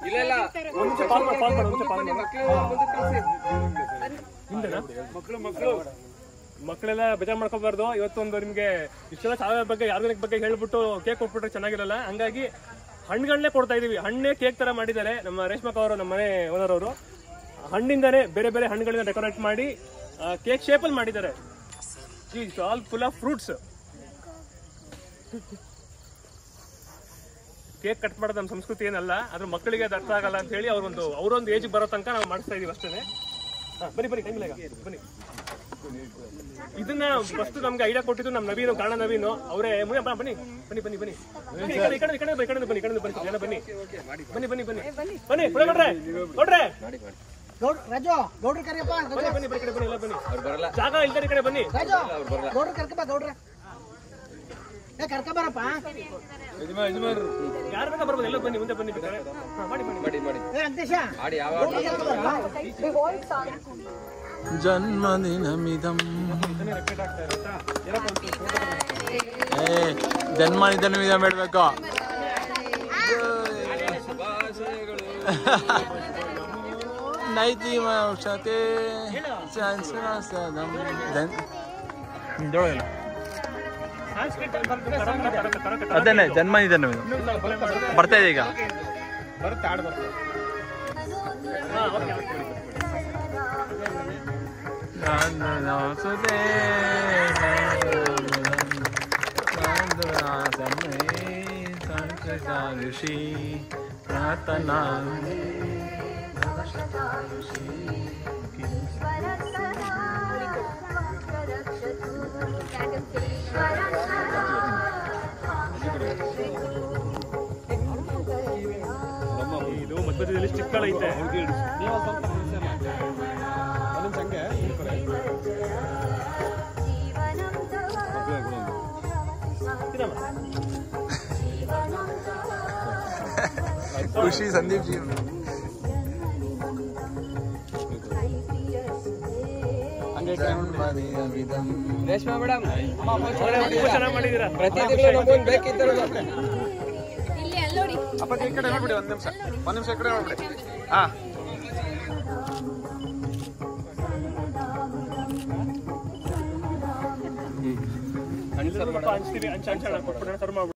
ಇಲ್ಲ ಇಲ್ಲ ಒಂದ್ ನಿಮಿಷ ಕಾಲ್ ಮಾಡಿ ಕಾಲ್ ಮಾಡಿ ಒಂದ್ ನಿಮಿಷ ಕಾಲ್ ಬನ್ನಿ, ಮಾಡಿ ಮಕ್ಳು ಮುಂದೆ ಕಳ್ಸಿ. ಹಿಂದೆನಾ? ಮಕ್ಕಳೆಲ್ಲ ಬೇಜಾರ್ ಮಾಡ್ಕೋಬಾರ್ದು ಇವತ್ತೊಂದು ನಿಮ್ಗೆ ಇಷ್ಟೆಲ್ಲ ಸಾವಯವ ಬಗ್ಗೆ ಆರ್ಗಾನಿಕ್ ಬಗ್ಗೆ ಹೇಳ್ಬಿಟ್ಟು ಕೇಕ್ ಕೊಟ್ಬಿಟ್ರೆ ಚೆನ್ನಾಗಿರಲ್ಲ ಹಂಗಾಗಿ ಹಣ್ಣುಗಳನ್ನೇ ಕೊಡ್ತಾ ಇದೀವಿ ಹಣ್ಣೇ ಕೇಕ್ ತರ ಮಾಡಿದ್ದಾರೆ ನಮ್ಮ ರೇಷ್ಮಕ್ ಅವರು ನಮ್ಮ ಮನೆ ಓನರ್ ಅವರು ಹಣ್ಣಿಂದಾನೇ ಬೇರೆ ಬೇರೆ ಹಣ್ಣುಗಳನ್ನ ಡೆಕೋರೇಟ್ ಮಾಡಿ ಕೇಕ್ ಶೇಪಲ್ಲಿ ಮಾಡಿದ್ದಾರೆ all full of fruits cake cut ಮಾಡೋದು ನಮ್ಮ ಸಂಸ್ಕೃತಿ ಏನಲ್ಲ ಅದ್ರ ಮಕ್ಕಳಿಗೆ ಅದು ಅರ್ಥ ಆಗಲ್ಲ ಅಂತ ಹೇಳಿ ಅವ್ರೊಂದು ಅವರೊಂದು ಏಜ್ ಬರೋ ತನಕ ನಾವು ಮಾಡಿಸ್ತಾ ಇದೀವಿ ಅಷ್ಟೇ ಬನ್ನಿ ಬನ್ನಿ ಟೈಮ್ ಬನ್ನಿ ಇದನ್ನ ಫಸ್ಟ್ ನಮ್ಗೆ ಐಡಿಯಾ ಕೊಟ್ಟಿದ್ದು ನಮ್ಮ ನವೀನು ಕಾರಣ ನವೀನು ಅವರೇ ಬನ್ನಿ ಬನ್ನಿ ಬನ್ನಿ ಬನ್ನಿ ಬನ್ನಿ ಈ ಕಡೆ ಈ ಕಡೆ ಈ ಕಡೆ ಈ ಕಡೆ ಬನ್ನಿ ಈ ಕಡೆ ಬನ್ನಿ ಜನ ಬನ್ನಿ ಬನ್ನಿ ಬನ್ನಿ ಬನ್ನಿ ಬನ್ನಿ ಕೊಡೆ ಕೊಡ್ರೆ ಕೊಡ್ರೆ ಗೌಡ್ ರಾಜು ಗೌಡ್ರ ಕರಿಯಪ್ಪ ಬನ್ನಿ ಬನ್ನಿ ಈ ಕಡೆ ಬನ್ನಿ ಎಲ್ಲ ಬನ್ನಿ ಅವ್ರು ಬರಲ್ಲ ಜಾಗ ಇಲ್ದರೆ ಈ ಕಡೆ ಬನ್ನಿ ರಾಜು ಗೌಡ್ರ ಕರ್ಕಪ್ಪ ಗೌಡ್ರ ಏ ಕರ್ಕ ಬರಪ್ಪ ಯಾರು ಬೇಕಾ ಬರ್ಬೋದು ಎಲ್ಲ ಬನ್ನಿ ಮುಂದೆ ಬನ್ನಿ ಬೇಕಾದ್ರೆ ಹಾ, ಮಾಡಿ ಮಾಡಿ ಮಾಡಿ ಮಾಡಿ ಏ ಅಂಕೇಶ ಮಾಡಿ ಯಾವ ಗೌಡ್ರ ಕರ್ಕ ಬರ ಜನ್ಮದಿನಮಿದಂ ಏ ಜನ್ಮದಿನಮಿದಂ ಹೇಳ್ಬೇಕು ನೈತಿ ಔಷಧಿ ಅದೇನೆ ಜನ್ಮದಿನಮಿದಂ ಬರ್ತಾ ಇದೆ ಈಗ ಬರುತ್ತೆ ಆಡ್ ಬರುತ್ತೆ ಹಾ ಓಕೆ ಓಕೆ ಋಷಿ ಪ್ರಾರ್ಥನಾ ಇದು ಮಧ್ಯದಲ್ಲಿ ಸ್ಟಿಕ್ಗಳೈತೆ ಖುಷಿ ಸಂದೀಪ್ ಜಿ ಜನ್ಮದಿನಮಿದಂ ರೇಷ್ಮಾ ಮೇಡಮ್ ತುಂಬಾ ಚೆನ್ನಾಗಿ ಮಾಡಿದೀರಾ ಪ್ರತಿ ತಿಂಗಳು ನಮ್ಗೊಂದು ಬೇಕಿತ್ತು ಇಲ್ಲಿ ಅಲ್ಲೋಡಿ ಈ ಕಡೆ ನೋಡ್ಬಿಡಿ ಒಂದ್ ನಿಮಿಷ ಒಂದ್ ನಿಮಿಷ ಈ ಕಡೆ ನೋಡ್ಬಿಡಿ ಹಾ ಹಂಚ್ತೀವಿ ಹಂಚ ಹಂಚ ಕೊಟ್ಬಿಡೋಣ ಸರ್ವ್ ಮಾಡ್ಬಿಡು